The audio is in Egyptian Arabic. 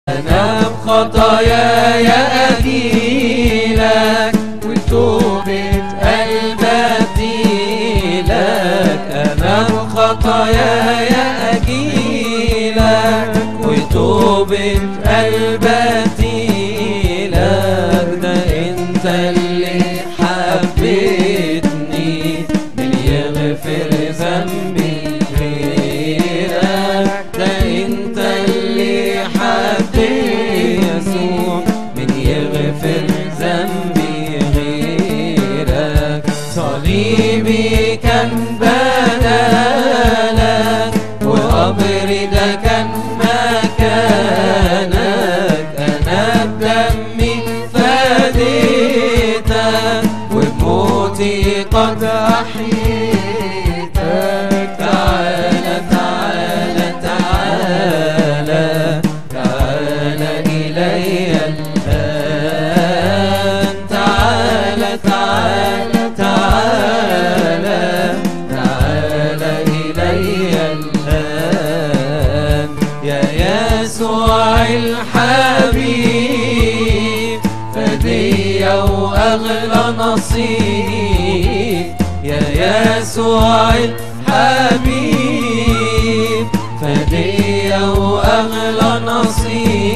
أنا بخطاياي أجيلك وتوبة قلبي لك أنا بخطاياي أجيلك وتوبة قلبي لك ده أنت اللي حبيتني من يغفر ذنبي غيرك ده أنت اللي حبيت يسوع من يغفر ذنبي غيرك صليبي كان بدلك وقبري ده كان مكانك انا بدمي فديتك وبموتي قد احييتك تعالى تعالى تعالى تعالى إلي الآن تعالى تعالى تعالى تعالى إلي الآن يا يسوع الحبيب فدية وأغلى نصيب يا يسوع الحبيب فدية وأغلى نصيب